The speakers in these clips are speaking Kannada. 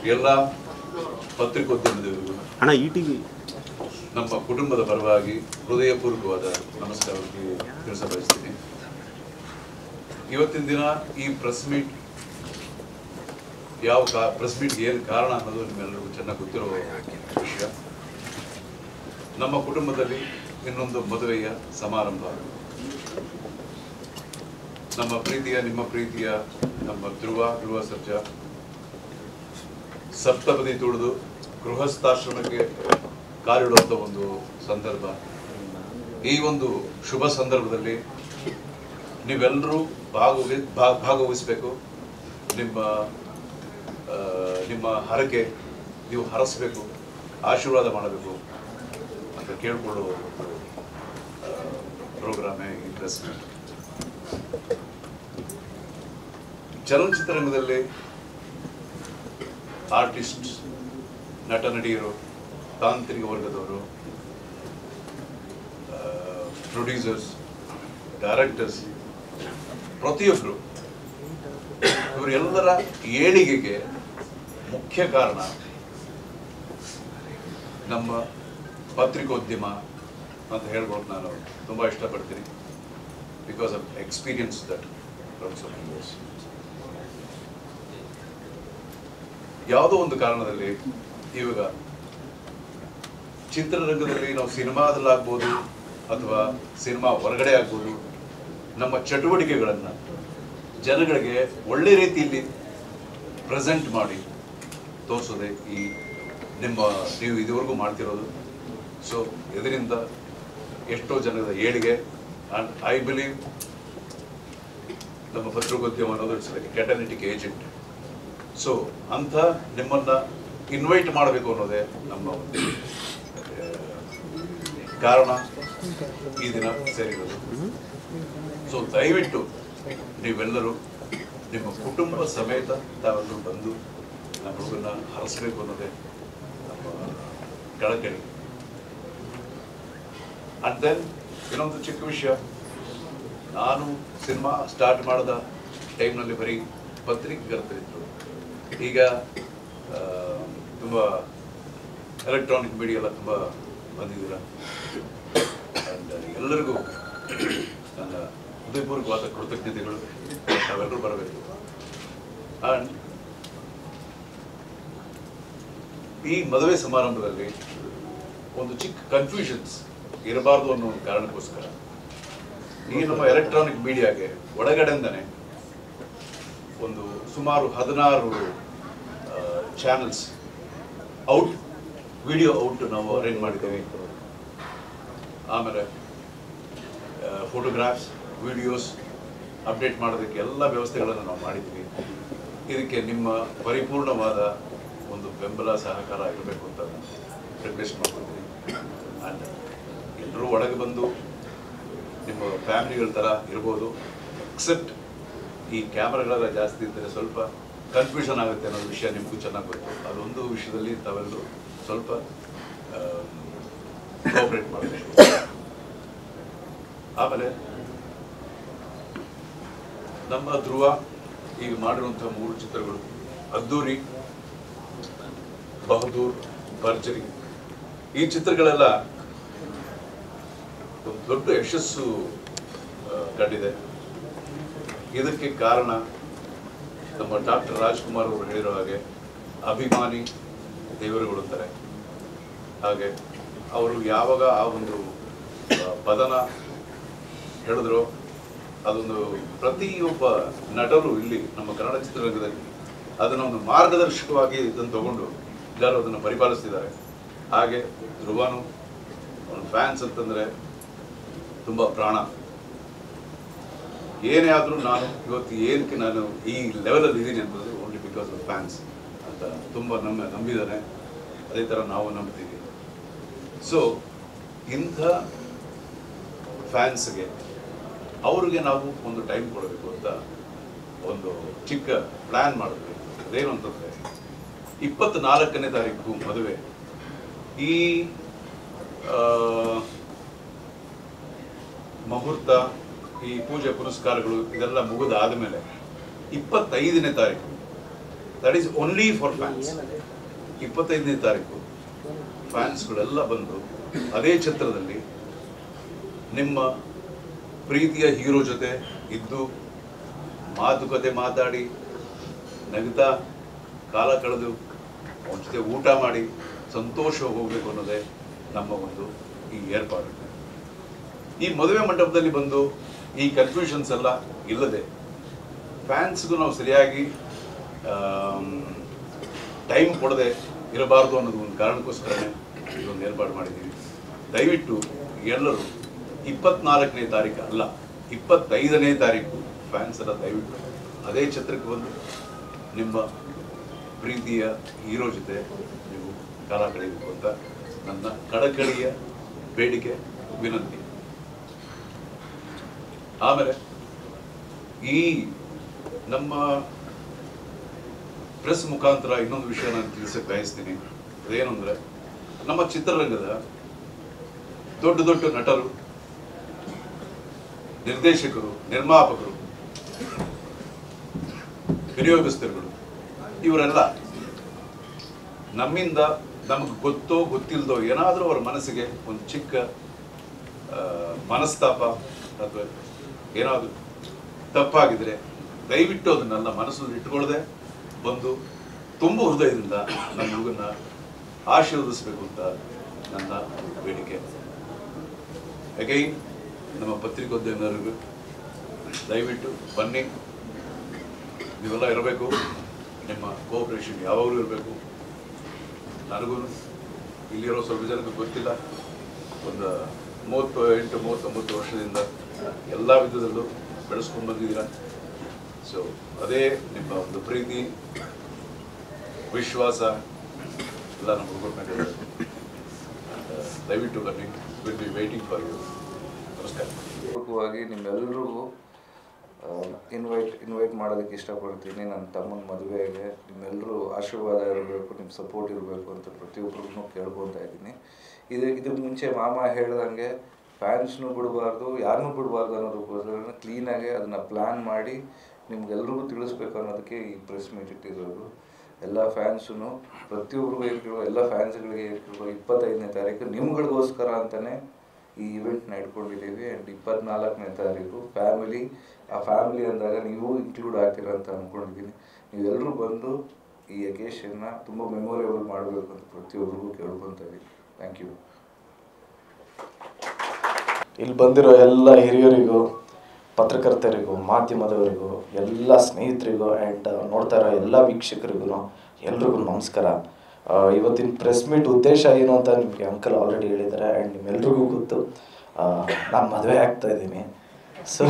ಎಲ್ಲ ಪತ್ರಿಕೋದ್ಯಮದವರಿಗೂ ಅಣ್ಣ ಇ ಟಿ ವಿ ನಮ್ಮ ಕುಟುಂಬದ ಪರವಾಗಿ ಹೃದಯಪೂರ್ವಕವಾದ ನಮಸ್ಕಾರಕ್ಕೆ ತಿಳಿಸ ಬಯಸ್ತೀನಿ ಇವತ್ತಿನ ದಿನ ಈ ಪ್ರೆಸ್ ಮೀಟ್ ಯಾವ ಕಾ ಪ್ರೆಸ್ ಮೀಟ್ಗೆ ಏನು ಕಾರಣ ಅನ್ನೋದು ನಿಮ್ಮೆಲ್ಲರಿಗೂ ಚೆನ್ನಾಗಿ ಗೊತ್ತಿರೋ ವಿಷಯ ನಮ್ಮ ಕುಟುಂಬದಲ್ಲಿ ಇನ್ನೊಂದು ಮದುವೆಯ ಸಮಾರಂಭ ನಮ್ಮ ಪ್ರೀತಿಯ ನಿಮ್ಮ ಪ್ರೀತಿಯ ನಮ್ಮ ಧ್ರುವ ಧ್ರುವ ಸರ್ಜಾ ಸಪ್ತಪದಿ ತುಳಿದು ಗೃಹಸ್ಥಾಶ್ರಮಕ್ಕೆ ಕಾಲಿಡುವಂಥ ಒಂದು ಸಂದರ್ಭ ಈ ಒಂದು ಶುಭ ಸಂದರ್ಭದಲ್ಲಿ ನೀವೆಲ್ಲರೂ ಭಾಗವಹಿ ಭಾ- ಭಾಗವಹಿಸಬೇಕು ನಿಮ್ಮ ಆ, ನಿಮ್ಮ ಹರಕೆ ನೀವು ಹರಸಬೇಕು ಆಶೀರ್ವಾದ ಮಾಡಬೇಕು ಅಂತ ಕೇಳಿಕೊಳ್ಳುವ ಒಂದು ಪ್ರೋಗ್ರಾಮೇ ಈ ಪ್ರೆಸ್ ಮೀಟ್ ಚಲನಚಿತ್ರರಂಗದಲ್ಲಿ ಆರ್ಟಿಸ್ಟ್ ನಟ ನಟಿಯರು ತಾಂತ್ರಿಕ ವರ್ಗದವರು ಪ್ರೊಡ್ಯೂಸರ್ಸ್ ಡೈರೆಕ್ಟರ್ಸ್ ಪ್ರತಿಯೊಬ್ಬರು ಇವರೆಲ್ಲರ ಏಳಿಗೆಗೆ ಮುಖ್ಯ ಕಾರಣ ನಮ್ಮ ಪತ್ರಿಕೋದ್ಯಮ ಅಂತ ಹೇಳ್ಬೋದು ನಾನು ತುಂಬ ಇಷ್ಟಪಡ್ತೀನಿ because of experience that from so many years ಯಾವುದೋ ಒಂದು ಕಾರಣದಲ್ಲಿ ಇವಾಗ ಚಿತ್ರರಂಗದಲ್ಲಿ ನಾವು ಸಿನಿಮಾದಲ್ಲಾಗ್ಬೋದು ಅಥವಾ ಸಿನಿಮಾ ಹೊರಗಡೆ ಆಗ್ಬೋದು ನಮ್ಮ ಚಟುವಟಿಕೆಗಳನ್ನು ಜನಗಳಿಗೆ ಒಳ್ಳೆ ರೀತಿಯಲ್ಲಿ ಪ್ರೆಸೆಂಟ್ ಮಾಡಿ ತೋರಿಸೋದೆ ಈ ನಿಮ್ಮ ನೀವು ಇದುವರೆಗೂ ಮಾಡ್ತಿರೋದು ಸೊ ಇದರಿಂದ ಎಷ್ಟೋ ಜನದ ಏಳಿಗೆ ಆ್ಯಂಡ್ ಐ ಬಿಲೀವ್ ನಮ್ಮ ಪತ್ರಿಕೋದ್ಯಮ ಅನ್ನೋದು it's like catalytic agent so ಅಂತ ನಿಮ್ಮನ್ನ ಇನ್ವೈಟ್ ಮಾಡಬೇಕು ಅನ್ನೋದೇ ನಮ್ಮ ಒಂದು ಆ, ಕಾರಣ ಈ ದಿನ ಸೇರಿರೋದು ಸೊ ದಯವಿಟ್ಟು ನೀವೆಲ್ಲರೂ ನಿಮ್ಮ ಕುಟುಂಬ ಸಮೇತ ತಾವೆಲ್ಲರೂ ಬಂದು ನಮ್ಮ ಹುಡುಗನ್ನ ಹರಸಬೇಕು ಅನ್ನೋದೇ ನಮ್ಮ ಕಳಕಳಿ ಅಂಡ್ ದೆನ್ ಇನ್ನೊಂದು ಚಿಕ್ಕ ವಿಷಯ ನಾನು ಸಿನಿಮಾ ಸ್ಟಾರ್ಟ್ ಮಾಡಿದ ಟೈಮ್ನಲ್ಲಿ ಬರೀ ಪತ್ರಿಕೆಗರ್ತರಿದ್ರು ಈಗ ಆ, ತುಂಬ ಎಲೆಕ್ಟ್ರಾನಿಕ್ ಮೀಡಿಯಾ ಎಲ್ಲ ತುಂಬ ಬಂದಿದ್ದೀರ And ಎಲ್ಲರಿಗೂ ನನ್ನ ಹೃದಯಪೂರ್ವಕವಾದ ಕೃತಜ್ಞತೆಗಳು ನಾವೆಲ್ಲರೂ ಬರಬೇಕು ಆ್ಯಂಡ್ ಈ ಮದುವೆ ಸಮಾರಂಭದಲ್ಲಿ ಒಂದು ಚಿಕ್ಕ ಕನ್ಫ್ಯೂಷನ್ಸ್ ಇರಬಾರ್ದು ಅನ್ನೋ ಒಂದು ಕಾರಣಕ್ಕೋಸ್ಕರ ಈ ನಮ್ಮ ಎಲೆಕ್ಟ್ರಾನಿಕ್ ಮೀಡಿಯಾಗೆ ಒಳಗಡೆಯಿಂದನೇ ಒಂದು ಸುಮಾರು ಹದಿನಾರು ಚಾನಲ್ಸ್ ಔಟ್ ವಿಡಿಯೋ ಔಟ್ ನಾವು ಅರೇಂಜ್ ಮಾಡಿದ್ದೇವೆ ಆಮೇಲೆ ಫೋಟೋಗ್ರಾಫ್ಸ್ ವಿಡಿಯೋಸ್ ಅಪ್ಡೇಟ್ ಮಾಡೋದಕ್ಕೆ ಎಲ್ಲ ವ್ಯವಸ್ಥೆಗಳನ್ನು ನಾವು ಮಾಡಿದ್ವಿ ಇದಕ್ಕೆ ನಿಮ್ಮ ಪರಿಪೂರ್ಣವಾದ ಒಂದು ಬೆಂಬಲ ಸಹಕಾರ ಇರಬೇಕು ಅಂತ ರಿಕ್ವೆಸ್ಟ್ ಮಾಡ್ಕೊತೀನಿ ಆ್ಯಂಡ್ ಎಲ್ಲರೂ ಒಳಗೆ ಬಂದು ನಿಮ್ಮ ಫ್ಯಾಮಿಲಿಗಳ ಥರ ಇರ್ಬೋದು ಎಕ್ಸೆಪ್ಟ್ ಈ ಕ್ಯಾಮ್ರಾಗಳೆಲ್ಲ ಜಾಸ್ತಿ ಇದ್ದರೆ ಸ್ವಲ್ಪ ಕನ್ಫ್ಯೂಷನ್ ಆಗುತ್ತೆ ಅನ್ನೋ ವಿಷಯ ನಿಮಗೂ ಚೆನ್ನಾಗಿ ಗೊತ್ತು ಅದೊಂದು ವಿಷಯದಲ್ಲಿ ತಾವೆಲ್ಲರೂ ಸ್ವಲ್ಪ ಕೋಆಪ್ರೇಟ್ ಮಾಡಬೇಕು ಆಮೇಲೆ ನಮ್ಮ ಧ್ರುವ ಈಗ ಮಾಡಿರುವಂಥ ಮೂರು ಚಿತ್ರಗಳು ಅದ್ದೂರಿ ಬಹದೂರ್ ಭರ್ಜರಿ ಈ ಚಿತ್ರಗಳೆಲ್ಲ ಒಂದು ದೊಡ್ಡ ಯಶಸ್ಸು ಆ, ಕಂಡಿದೆ ಇದಕ್ಕೆ ಕಾರಣ ನಮ್ಮ ಡಾಕ್ಟರ್ ರಾಜ್ಕುಮಾರ್ ಅವರು ಹೇಳಿರೋ ಹಾಗೆ ಅಭಿಮಾನಿ ದೇವರುಗಳು ಅಂತಾರೆ ಹಾಗೆ ಅವರು ಯಾವಾಗ ಆ ಒಂದು ಆ, ಪದನ ಹೇಳಿದ್ರು ಅದೊಂದು ಪ್ರತಿಯೊಬ್ಬ ನಟರು ಇಲ್ಲಿ ನಮ್ಮ ಕನ್ನಡ ಚಿತ್ರರಂಗದಲ್ಲಿ ಅದನ್ನು ಒಂದು ಮಾರ್ಗದರ್ಶಕವಾಗಿ ಇದನ್ನು ತಗೊಂಡು ಎಲ್ಲರೂ ಅದನ್ನು ಪರಿಪಾಲಿಸ್ತಿದ್ದಾರೆ ಹಾಗೆ ಧ್ರುವನು ಅವನ ಫ್ಯಾನ್ಸ್ ಅಂತಂದರೆ ತುಂಬ ಪ್ರಾಣ ಏನೇ ಆದರೂ ನಾನು ಇವತ್ತು ಏನಕ್ಕೆ ನಾನು ಈ ಲೆವೆಲಲ್ಲಿ ಇದ್ದೀನಿ ಅನ್ನೋದು ಓನ್ಲಿ ಬಿಕಾಸ್ ಆಫ್ ಫ್ಯಾನ್ಸ್ ಅಂತ ತುಂಬ ನಮ್ಮ ನಂಬಿದ್ದಾನೆ ಅದೇ ಥರ ನಾವು ನಂಬ್ತೀವಿ ಸೊ ಇಂಥ ಫ್ಯಾನ್ಸ್ಗೆ ಅವ್ರಿಗೆ ನಾವು ಒಂದು ಟೈಮ್ ಕೊಡಬೇಕು ಅಂತ ಒಂದು ಚಿಕ್ಕ ಪ್ಲ್ಯಾನ್ ಮಾಡಿದ್ವಿ ಅದೇನು ಅಂತಂದರೆ ಇಪ್ಪತ್ನಾಲ್ಕನೇ ತಾರೀಕು ಮದುವೆ ಈ ಆ, ಮುಹೂರ್ತ ಈ ಪೂಜೆ ಪುನಸ್ಕಾರಗಳು ಇದೆಲ್ಲ ಮುಗಿದಾದ ಮೇಲೆ ಇಪ್ಪತ್ತೈದನೇ ತಾರೀಕು that is only for fans ಇಪ್ಪತ್ತೈದನೇ ತಾರೀಕು ಫ್ಯಾನ್ಸ್ಗಳೆಲ್ಲ ಬಂದು ಅದೇ ಛತ್ರದಲ್ಲಿ ನಿಮ್ಮ ಪ್ರೀತಿಯ ಹೀರೋ ಜೊತೆ ಇದ್ದು ಮಾತುಕತೆ ಮಾತಾಡಿ ನಗ್ತಾ ಕಾಲ ಕಳೆದು ಅವನ ಜೊತೆ ಊಟ ಮಾಡಿ ಸಂತೋಷ ಹೋಗಬೇಕು ಅನ್ನೋದೇ ನಮ್ಮ ಒಂದು ಈ ಏರ್ಪಾಡು ಈ ಮದುವೆ ಮಂಟಪದಲ್ಲಿ ಬಂದು ಈ ಕನ್ಫ್ಯೂಷನ್ಸ್ ಎಲ್ಲ ಇಲ್ಲದೆ ಫ್ಯಾನ್ಸ್ಗೂ ನಾವು ಸರಿಯಾಗಿ ಟೈಮ್ ಕೊಡದೆ ಇರಬಾರ್ದು ಅನ್ನೋದು ಒಂದು ಕಾರಣಕ್ಕೋಸ್ಕರನೇ ಇದೊಂದು ಏರ್ಪಾಡು ಮಾಡಿದ್ದೀವಿ ದಯವಿಟ್ಟು ಎಲ್ಲರೂ ಇಪ್ಪತ್ನಾಲ್ಕನೇ ತಾರೀಕು ಅಲ್ಲ ಇಪ್ಪತ್ತೈದನೇ ತಾರೀಕು ಫ್ಯಾನ್ಸ್ ಎಲ್ಲ ದಯವಿಟ್ಟು ಅದೇ ಛತ್ರಕ್ಕೆ ಬಂದು ನಿಮ್ಮ ಪ್ರೀತಿಯ ಹೀರೋ ಜೊತೆ ನೀವು ಕಾಲ ಕಳೆಯಬೇಕು ಅಂತ ನನ್ನ ಕಳಕಳಿಯ ಬೇಡಿಕೆ ವಿನಂತಿ ಆಮೇಲೆ ಈ ನಮ್ಮ ಪ್ರೆಸ್ ಮುಖಾಂತರ ಇನ್ನೊಂದು ವಿಷಯ ನಾನು ತಿಳಿಸಕ್ಕೆ ಬಯಸ್ತೀನಿ ಅದೇನು ಅಂದ್ರೆ ನಮ್ಮ ಚಿತ್ರರಂಗದ ದೊಡ್ಡ ದೊಡ್ಡ ನಟರು ನಿರ್ದೇಶಕರು ನಿರ್ಮಾಪಕರು ವಿನಿಯೋಗಸ್ಥರುಗಳು ಇವರೆಲ್ಲ ನಮ್ಮಿಂದ ನಮಗೆ ಗೊತ್ತೋ ಗೊತ್ತಿಲ್ಲದೋ ಏನಾದರೂ ಅವರ ಮನಸ್ಸಿಗೆ ಒಂದು ಚಿಕ್ಕ ಆ, ಮನಸ್ತಾಪ ಅಥವಾ ಏನಾದರೂ ತಪ್ಪಾಗಿದ್ರೆ ದಯವಿಟ್ಟು ಅದನ್ನೆಲ್ಲ ಮನಸ್ಸಲ್ಲಿ ಇಟ್ಕೊಳ್ಳದೆ ಬಂದು ತುಂಬ ಹೃದಯದಿಂದ ನನ್ನ ಹುಡುಗನ್ನ ಆಶೀರ್ವದಿಸಬೇಕು ಅಂತ ನನ್ನ ಬೇಡಿಕೆ ಅಗೈನ್ ನಮ್ಮ ಪತ್ರಿಕೋದ್ಯಮದವರಿಗೂ ದಯವಿಟ್ಟು ಬನ್ನಿ ನೀವೆಲ್ಲ ಇರಬೇಕು ನಿಮ್ಮ ಕೋಆಪರೇಷನ್ ಯಾವಾಗಲೂ ಇರಬೇಕು ನನಗೂ ಇಲ್ಲಿರೋ ಸ್ವಲ್ಪ ಜನಕ್ಕೆ ಗೊತ್ತಿಲ್ಲ ಒಂದು ಮೂವತ್ತು ಎಂಟು ಮೂವತ್ತೊಂಬತ್ತು ವರ್ಷದಿಂದ ಎಲ್ಲ ವಿಧದಲ್ಲೂ ಬೆಳೆಸ್ಕೊಂಡು ಬಂದಿದ್ದೀರಾ ಸೊ ಅದೇ ನಿಮ್ಮ ಒಂದು ಪ್ರೀತಿ ವಿಶ್ವಾಸ ಎಲ್ಲ ನಮ್ಮ ಹುಡುಗರ ಮೇಲೆ ಇದೆ. And, uh, ದಯವಿಟ್ಟು ಬನ್ನಿ will be waiting for you ನಮಸ್ಕಾರ ಪೂರ್ವಕವಾಗಿ ನಿಮ್ಮೆಲ್ರಿಗೂ ಇನ್ವೈಟ್ ಇನ್ವೈಟ್ ಮಾಡೋದಕ್ಕೆ ಇಷ್ಟಪಡ್ತೀನಿ ನನ್ನ ತಮ್ಮನ ಮದುವೆಗೆ ನಿಮ್ಮೆಲ್ಲರೂ ಆಶೀರ್ವಾದ ಇರಬೇಕು ನಿಮ್ಮ ಸಪೋರ್ಟ್ ಇರಬೇಕು ಅಂತ ಪ್ರತಿಯೊಬ್ಬರಿಗೂ ಕೇಳ್ಕೊತಾ ಇದ್ದೀನಿ ಇದು ಇದಕ್ಕೆ ಮುಂಚೆ ಮಾಮ ಹೇಳ್ದಂಗೆ ಫ್ಯಾನ್ಸ್ನು ಬಿಡಬಾರ್ದು ಯಾರನ್ನೂ ಬಿಡಬಾರ್ದು ಅನ್ನೋದಕ್ಕೋಸ್ಕರ ಕ್ಲೀನಾಗಿ ಅದನ್ನು ಪ್ಲ್ಯಾನ್ ಮಾಡಿ ನಿಮ್ಗೆಲ್ರಿಗೂ ತಿಳಿಸ್ಬೇಕು ಅನ್ನೋದಕ್ಕೆ ಈ ಪ್ರೆಸ್ ಮೀಟ್ ಇಟ್ಟಿರೋದು ಎಲ್ಲ ಫ್ಯಾನ್ಸೂ ಪ್ರತಿಯೊಬ್ಬರಿಗೂ ಹೇಳ್ಕೊಳ್ಳೋ ಎಲ್ಲ ಫ್ಯಾನ್ಸ್ಗಳಿಗೆ ಹೇಳ್ಕೊಳ್ಳೋ ಇಪ್ಪತ್ತೈದನೇ ತಾರೀಕು ನಿಮ್ಗಳಿಗೋಸ್ಕರ ಅಂತಲೇ ಈ ಇವೆಂಟ್ನ ಇಟ್ಕೊಂಡಿದ್ದೀವಿ ಆ್ಯಂಡ್ ಇಪ್ಪತ್ನಾಲ್ಕನೇ ತಾರೀಕು ಫ್ಯಾಮಿಲಿ ಆ ಫ್ಯಾಮಿಲಿ ಅಂದಾಗ ನೀವು ಇನ್ಕ್ಲೂಡ್ ಆಗ್ತೀರ ಅಂತ ಅಂದ್ಕೊಂಡಿದ್ದೀನಿ ನೀವೆಲ್ಲರೂ ಬಂದು ಈ ಅಕೇಶನ್ನ ತುಂಬ ಮೆಮೊರೇಬಲ್ ಮಾಡಬೇಕು ಅಂತ ಪ್ರತಿಯೊಬ್ಬರಿಗೂ ಕೇಳ್ಕೊತಾ ಇದ್ದೀನಿ ಥ್ಯಾಂಕ್ ಯು ಇಲ್ಲಿ ಬಂದಿರೋ ಎಲ್ಲ ಹಿರಿಯರಿಗೂ ಪತ್ರಕರ್ತರಿಗೂ ಮಾಧ್ಯಮದವರಿಗೂ ಎಲ್ಲ ಸ್ನೇಹಿತರಿಗೂ ಆ್ಯಂಡ್ ನೋಡ್ತಾ ಇರೋ ಎಲ್ಲ ವೀಕ್ಷಕರಿಗೂ ಎಲ್ರಿಗೂ ನಮಸ್ಕಾರ ಆ, ಇವತ್ತಿನ ಪ್ರೆಸ್ ಮೀಟ್ ಉದ್ದೇಶ ಏನು ಅಂತ ನಿಮಗೆ ಅಂಕಲ್ ಆಲ್ರೆಡಿ ಹೇಳಿದ್ದಾರೆ ಆ್ಯಂಡ್ ನಿಮ್ಮೆಲ್ರಿಗೂ ಗೊತ್ತು ನಾನು ಮದುವೆ ಆಗ್ತಾ ಇದ್ದೀನಿ ಸೊ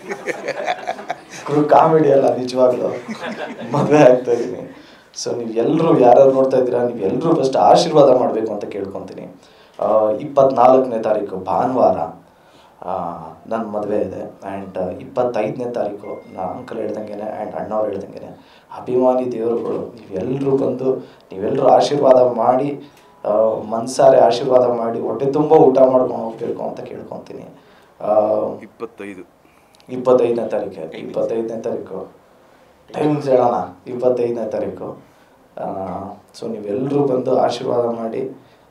ಕಾಮಿಡಿ ಅಲ್ಲ ನಿಜವಾಗ್ಲೂ ಮದುವೆ ಆಗ್ತಾ ಇದ್ದೀನಿ ಸೊ ನೀವು ಎಲ್ಲರೂ ಯಾರ್ಯಾರು ನೋಡ್ತಾ ಇದ್ದೀರಾ ನೀವು ಎಲ್ಲರೂ ಫಸ್ಟ್ ಆಶೀರ್ವಾದ ಮಾಡಬೇಕು ಅಂತ ಕೇಳ್ಕೊತೀನಿ ಇಪ್ಪತ್ನಾಲ್ಕನೇ ತಾರೀಕು ಭಾನುವಾರ ನನ್ನ ಮದುವೆ ಇದೆ ಆ್ಯಂಡ್ ಇಪ್ಪತ್ತೈದನೇ ತಾರೀಕು ನಾ ಅಂಕಲ್ ಹೇಳ್ದಂಗೆ ಆ್ಯಂಡ್ ಅಣ್ಣವ್ರು ಹೇಳ್ದಂಗೆ ಅಭಿಮಾನಿ ದೇವರುಗಳು ನೀವೆಲ್ಲರೂ ಬಂದು ನೀವೆಲ್ಲರೂ ಆಶೀರ್ವಾದ ಮಾಡಿ ಆ, ಮನ್ಸಾರೆ ಆಶೀರ್ವಾದ ಮಾಡಿ ಹೊಟ್ಟೆ ತುಂಬ ಊಟ ಮಾಡ್ಕೊಂಡು ಹೋಗ್ಬೇಕು ಅಂತ ಕೇಳ್ಕೊತೀನಿ ಆ, ಇಪ್ಪತ್ತೈದು ಇಪ್ಪತ್ತೈದನೇ ತಾರೀಕು ಇಪ್ಪತ್ತೈದನೇ ತಾರೀಕು ಟೈಮ್ಸ್ ಹೇಳೋಣ ಇಪ್ಪತ್ತೈದನೇ ತಾರೀಕು ಸೊ ನೀವೆಲ್ಲರೂ ಬಂದು ಆಶೀರ್ವಾದ ಮಾಡಿ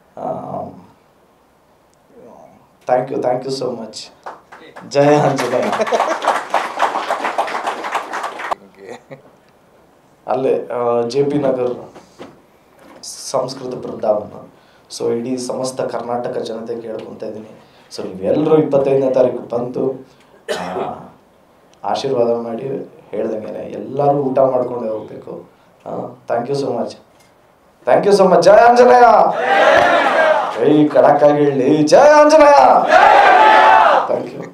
thank you thank you so much ಜಯ ಆಂಜನೇಯ ಅಲ್ಲೇ ಜೆ ಪಿ ನಗರ್ ಸಂಸ್ಕೃತ ಬೃಂದಾವನ ಸೊ ಇಡೀ ಸಮಸ್ತ ಕರ್ನಾಟಕ ಜನತೆ ಕೇಳ್ಕೊತಾ ಇದ್ದೀನಿ ಸೊ ನೀವೆಲ್ಲರೂ ಇಪ್ಪತ್ತೈದನೇ ತಾರೀಕು ಬಂದು ಆ, ಆಶೀರ್ವಾದ ಮಾಡಿ ಹೇಳ್ದಂಗೆ ಎಲ್ಲರೂ ಊಟ ಮಾಡ್ಕೊಂಡು ಹೋಗ್ಬೇಕು thank you so much thank you so much ಜಯ ಆಂಜನೇಯ ಜೈ ಕಡಕ್ಕಾಗಿ ಹೇಳಿ ಜಯ ಆಂಜನೇಯ ಥ್ಯಾಂಕ್ ಯು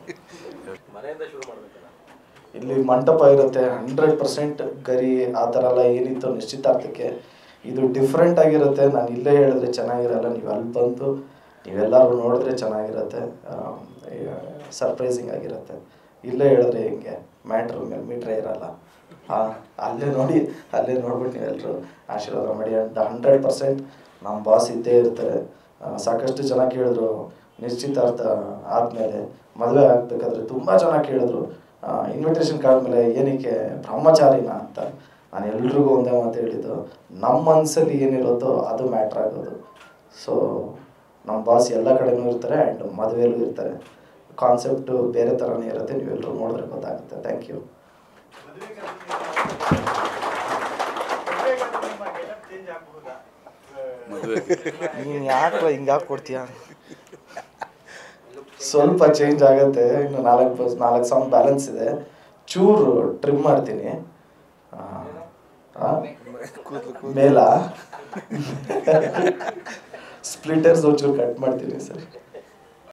ಇಲ್ಲಿ ಮಂಟಪ ಇರುತ್ತೆ ಹಂಡ್ರೆಡ್ ಪರ್ಸೆಂಟ್ ಗರಿ ಆ ಥರ ಎಲ್ಲ ಏನಿತ್ತು ನಿಶ್ಚಿತಾರ್ಥಕ್ಕೆ ಇದು ಡಿಫ್ರೆಂಟ್ ಆಗಿರುತ್ತೆ ನಾನು ಇಲ್ಲೇ ಹೇಳಿದ್ರೆ ಚೆನ್ನಾಗಿರಲ್ಲ ನೀವು ಅಲ್ಲಿ ಬಂದು ನೀವೆಲ್ಲರೂ ನೋಡಿದ್ರೆ ಚೆನ್ನಾಗಿರುತ್ತೆ ಸರ್ಪ್ರೈಸಿಂಗ್ ಆಗಿರುತ್ತೆ ಇಲ್ಲೇ ಹೇಳಿದ್ರೆ ಹಿಂಗೆ ಮ್ಯಾಟ್ರ್ ಮೇಲೆ ಮೀಟ್ರೇ ಇರಲ್ಲ ಆ, ಅಲ್ಲೇ ನೋಡಿ ಅಲ್ಲೇ ನೋಡ್ಬಿಟ್ಟು ನೀವೆಲ್ಲರೂ ಆಶೀರ್ವಾದ ಮಾಡಿ ಅಂತ ಹಂಡ್ರೆಡ್ ಪರ್ಸೆಂಟ್ ನಮ್ಮ ಬಾಸ್ ಇದ್ದೇ ಇರ್ತಾರೆ ಆ, ಸಾಕಷ್ಟು ಜನ ಕೇಳಿದ್ರು ನಿಶ್ಚಿತಾರ್ಥ ಆದಮೇಲೆ ಮದುವೆ ಆಗಬೇಕಾದ್ರೆ ತುಂಬ ಜನ ಕೇಳಿದ್ರು ಇನ್ವಿಟೇಷನ್ ಕಾರ್ಡ್ ಮೇಲೆ ಏನಕ್ಕೆ ಬ್ರಹ್ಮಚಾರಿನ ಅಂತ ನಾನು ಎಲ್ರಿಗೂ ಒಂದೇ ಮಾತು ಹೇಳಿದ್ದು ನಮ್ಮ ಮನಸ್ಸಲ್ಲಿ ಏನಿರುತ್ತೋ ಅದು ಮ್ಯಾಟ್ರ್ ಆಗೋದು ಸೊ ನಮ್ಮ ಬಾಸ್ ಎಲ್ಲ ಕಡೆನೂ ಇರ್ತಾರೆ ಆ್ಯಂಡ್ ಮದುವೆಯಲ್ಲೂ ಇರ್ತಾರೆ ಕಾನ್ಸೆಪ್ಟು ಬೇರೆ ಥರನೇ ಇರುತ್ತೆ ನೀವೆಲ್ಲರೂ ನೋಡಿದ್ರೆ ಗೊತ್ತಾಗುತ್ತೆ ಥ್ಯಾಂಕ್ ಯು ಮದುವೆ ನೀನು ಯಾಕೆ ಹಿಂಗೆ ಕೊಡ್ತೀಯ ಸ್ವಲ್ಪ ಚೇಂಜ್ ಆಗುತ್ತೆ ಇನ್ನು ನಾಲ್ಕು ಬಸ್ ನಾಲ್ಕು ಸಾಂಗ್ ಬ್ಯಾಲೆನ್ಸ್ ಇದೆ ಚೂರು ಟ್ರಿಮ್ ಮಾಡ್ತೀನಿ ಆ, ಆ? ಮೇಲ ಸ್ಪ್ಲಿಟರ್ಸ್ ಒಂಚೂರು ಕಟ್ ಮಾಡ್ತೀನಿ ಸರ್